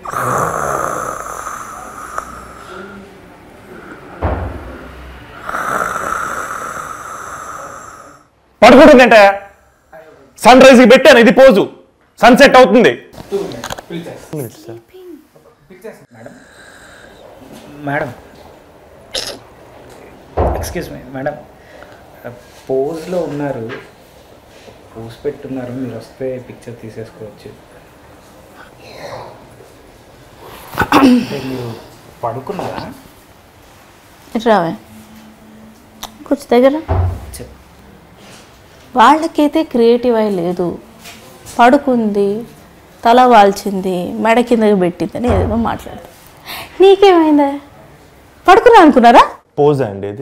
పడుకుంటుందంటే sun రైజ్కి పెట్టాను ఇది పోజు సన్సెట్ అవుతుంది మేడం ఎక్స్క్యూజ్ మీ మేడం పోజ్లో ఉన్నారు పోజ్ పెట్టున్నారు మీరు వస్తే పిక్చర్ తీసేసుకోవచ్చు అంటే మీరు పడుకున్నారా ఇటు రావే కూర్చో దగ్గర చెప్ వాళ్ళకైతే క్రియేటివ్ అయి లేదు పడుకుంది తల వాల్చింది మెడ కిందకి పెట్టింది అని ఏదేదో మాట్లాడుతుంది నీకేమైందా పడుకున్నా అనుకున్నారా పోజ్ అండి ఇది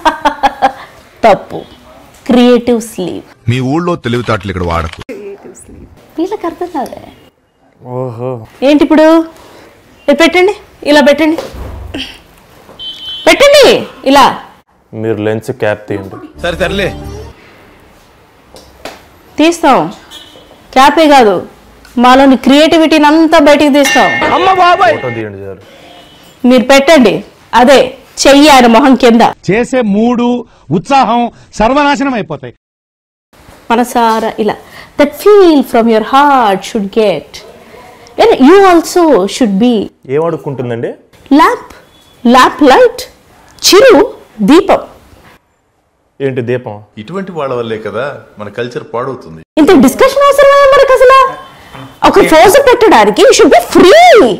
తప్పు క్రియేటివ్ స్లీవ్ మీ ఊళ్ళో తెలివితేటలు ఇక్కడ వాడకు వీళ్ళకి అర్థం కాదే ఓహో ఏంటి ఇప్పుడు ఇది పెట్టండి ఇలా పెట్టండి పెట్టండి ఇలా మీరు లెన్స్ క్యాప్ తీయండి సరే సర్లే తీస్తాం క్యాపే కాదు మాలోని క్రియేటివిటీని అంతా బయటికి తీస్తాం ఫోటో తీయండి చాలు మీరు పెట్టండి అదే చెయ్యి ఆయన మొహం కింద చేసే మూడు ఉత్సాహం సర్వనాశనం అయిపోతాయి మనసారా ఇలా that feel from your heart should get and you also should be ఏం అడుక్కుంటుందండి ల్యాంప్ ల్యాంప్ లైట్ చిరు దీపం ఏంటి దీపం ఇటువంటి వాళ్ళ వల్లే కదా మన కల్చర్ పాడవుతుంది ఇంత డిస్కషన్ అవసరమా మనకు అసలు ఒక ఫోజ్ పెట్టడానికి యూ షుడ్ బి ఫ్రీ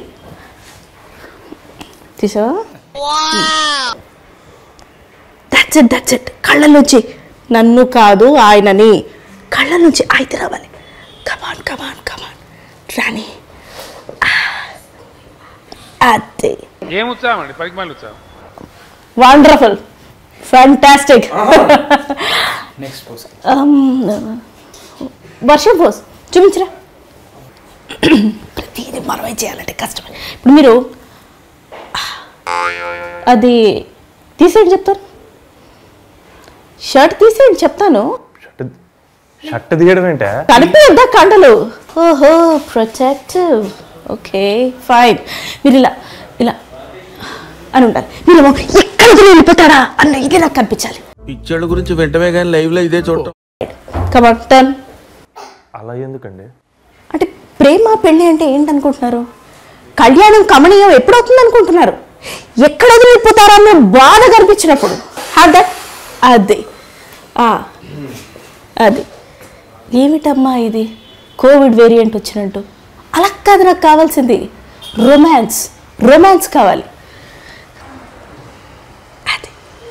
తీసా దట్స్ ఇట్ దట్స్ ఇట్ కళ్ళ నుంచి నన్ను కాదు ఆయనని కళ్ళ నుంచి అయితే రావాలి కమాన్ కమాన్ కమాన్ రాణి ఆ. అదే ఏం ఉత్సాహం అండి పనికి మళ్ళీ ఉత్సాహం వండర్ఫుల్ ఫ్యాంటాస్టిక్ నెక్స్ట్ పోజ్ వర్షం పోస్ చూపించరా ప్రతిదీ మనమే చేయాలంటే కష్టం ఇప్పుడు మీరు అది తీసేయండి చెప్తాను షర్ట్ తీసేయండి చెప్తాను షర్ట్ షర్ట్ తీయడం ఏంటే కనిపించద్దా కండలు ఓహో ప్రొటెక్టివ్ ఓకే ఫైన్ మీరు ఇలా ఇలా అని ఉండాలి మీరు ఎక్కడికి వెళ్ళిపోతారా అన్న ఇది నాకు కనిపించాలి పిచ్చోళ్ళ గురించి వెంటనే కానీ లైవ్ లో ఇదే చూడటం కమాన్ టర్న్ అలా ఎందుకండి అంటే ప్రేమ పెళ్ళి అంటే ఏంటనుకుంటున్నారు కళ్యాణం కమనీయం ఎప్పుడవుతుంది అనుకుంటున్నారు ఎక్కడ వదిలిపోతారా అన్న బాధ కనిపించినప్పుడు హ్యావ్ దట్ అది ఆ, అది ఏమిటమ్మా ఇది కోవిడ్ వేరియంట్ వచ్చినట్టు అలా కాదు నాకు కావాల్సింది రొమాన్స్ రొమాన్స్ కావాలి అది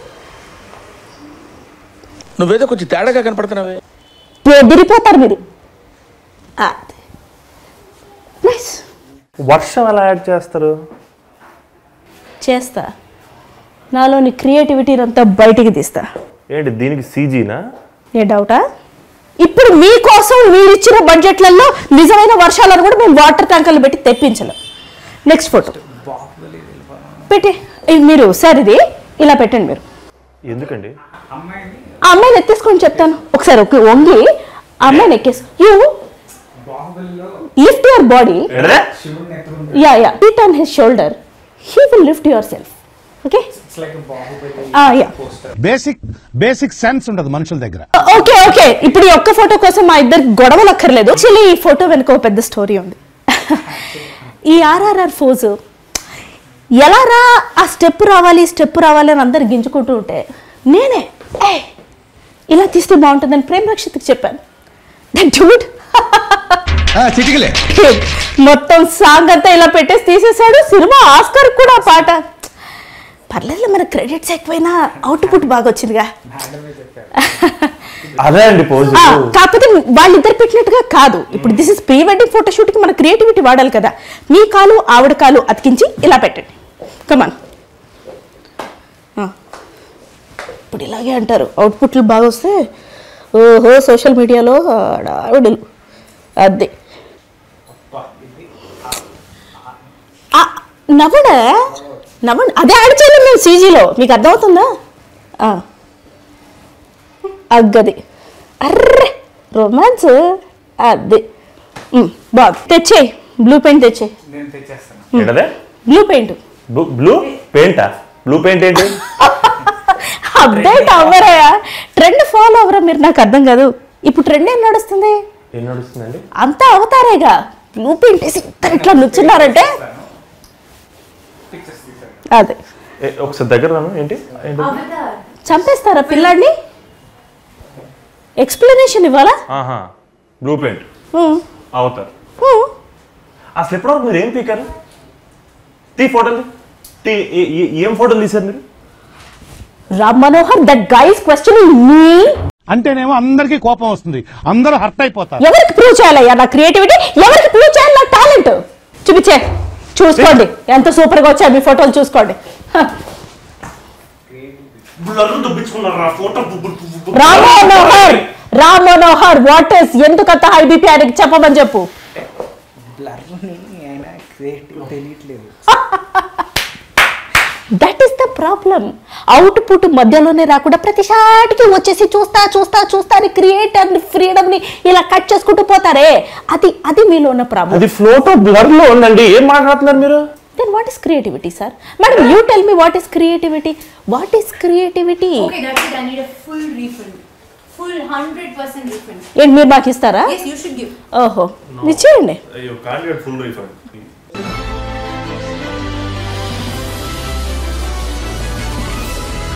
నువ్వేదో కొంచెం తేడాగా కనపడుతున్నావే బెదిరిపోతారు మీరు అది నైస్ వర్షం ఎలా యాడ్ చేస్తారు చేస్తా నాలోని క్రియేటివిటీని అంతా బయటికి తీస్తా ఏంటి దీనికి సీజీనా ఏ డౌటా ఇప్పుడు మీకోసం మీరిచ్చిన బడ్జెట్లలో నిజమైన వర్షాలను కూడా మేము వాటర్ ట్యాంకర్లు పెట్టి తెప్పించలేం నెక్స్ట్ ఫోటో పెట్టి ఇది మీరు సార్ ఇది ఇలా పెట్టండి మీరు ఎందుకండి ఆ అమ్మాయిని ఎత్తేసుకొని చెప్తాను ఒకసారి ఒక వంగి ఆ అమ్మాయిని ఎక్కేసి you lift your body ya ya it on his shoulder he will lift yourself okay ya basic basic sense ఉండదు మనుషుల దగ్గర ఓకే ఓకే ఇప్పుడు ఈ ఒక్క ఫోటో కోసం మా ఇద్దరు గొడవలు అక్కర్లేదు యాక్చువల్లీ ఈ ఫోటో వెనుక ఒక పెద్ద స్టోరీ ఉంది ఈ ఆర్ఆర్ఆర్ ఫోజు ఎలా రా ఆ స్టెప్ రావాలి స్టెప్ రావాలి అని అందరు గింజుకుంటూ ఉంటే నేనే ఏ ఇలా తీస్తే బాగుంటుందని ప్రేమ రక్షిత్కి చెప్పాను డూడ్ చిటికలే మొత్తం సాంగ్ అంతా ఇలా పెట్టేసి తీసేశాడు సినిమా ఆస్కర్ కూడా ఆ పాట పర్లేదు మన క్రెడిట్స్ ఎక్కువైనా అవుట్పుట్ బాగా వచ్చిందిగా అదే అండి పోజ్ ఆ, కాకపోతే వాళ్ళిద్దరు పెట్టినట్టుగా కాదు ఇప్పుడు this is pre wedding photoshoot కి మన క్రియేటివిటీ వాడాలి కదా మీ కాలు ఆవిడ కాలు అతికించి ఇలా పెట్టండి కమాన్ ఇప్పుడు ఇలాగే అంటారు అవుట్పుట్లు బాగా వస్తే ఓహో సోషల్ మీడియాలో ఆవిడలు అదే ఆ, నవ్వడా నవ్వండి అదే యాడ్ చేయాలి మేము సీజీలో మీకు అర్థమవుతుందా ఆ. అగ్గది అర్రే రొమాన్స్ అది ఉమ్, బాగుంది తెచ్చేయి బ్లూ పెయింట్ తెచ్చే నేను తెచ్చేస్తాను ఏంటదే బ్లూ పెయింట్ బ్లూ బ్లూ పెయింటా బ్లూ పెయింట్ ఏంటి అప్డేట్ అవ్వరాయా ట్రెండ్ ఫాలో అవ్వరా మీరు నాకు అర్థం కాదు ఇప్పుడు ట్రెండ్ ఏం నడుస్తుంది ఏం నడుస్తుందండి అంతా అవతారేగా బ్లూ పెయింట్ వేసి ఇద్దరు ఇట్లా నుంచున్నారంటే పిక్చర్స్ తీసాను అదే ఏ, ఒకసారి దగ్గర రాను ఏంటి ఏంటి చంపేస్తారా పిల్లాడిని ఎక్స్ప్లెనేషన్ ఇవ్వాలా ఆహా బ్లూ పెయింట్ హ్మ్. అవుతారు హ్మ్. అసలు ఎప్పటివరకు మీరు ఏం పీకారు తీ ఫోటోలు తీ ఏ- ఏ- ఏం ఫోటోలు తీశారు మీరు Ram Manohar that guys question మీ అంటేనేమో అందరికీ కోపం వస్తుంది అందరూ హర్ట్ అయిపోతారు ఎవరికి ప్రూవ్ చేయాలయ్యా నా క్రియేటివిటీ ఎవరికి ప్రూవ్ చేయాలి నా టాలెంట్ చూపించే చూసుకోండి ఎంత సూపర్ గా వచ్చాయి మీ ఫోటోలు చూసుకోండి హ. రామ్ మనోహర్ రామ్ మనోహర్ వాట్ ఇస్ ఎందుకంత హై బీపీ ఆయనకి చెప్పమని చెప్పు బ్లర్ని ఆయన క్రియేటివ్ తెలియట్లేదు that is the problem output మధ్యలోనే రాకుండా ప్రతిసాటికి వచ్చేసి చూస్తా చూస్తా చూస్తా అని క్రియేట్ అండ్ ఫ్రీడమ్ ని ఇలా కట్ చేసుకుంటూ పోతారే అది అది మీలో ఉన్న ప్రాబ్లం అది ఫ్లోటో బ్లర్ లో ఉందండి ఏం మాట్లాడుతున్నారు మీరు then what is creativity sir madam you tell me what is creativity what is creativity Okay, that's it. I need a full refund. Full 100% refund. ఏంటి మీరు మాకు ఇస్తారా Yes, you should give. ఓహో ఇచ్చేయండి అయ్యో కాండిడేట్ ఫుల్ రీఫండ్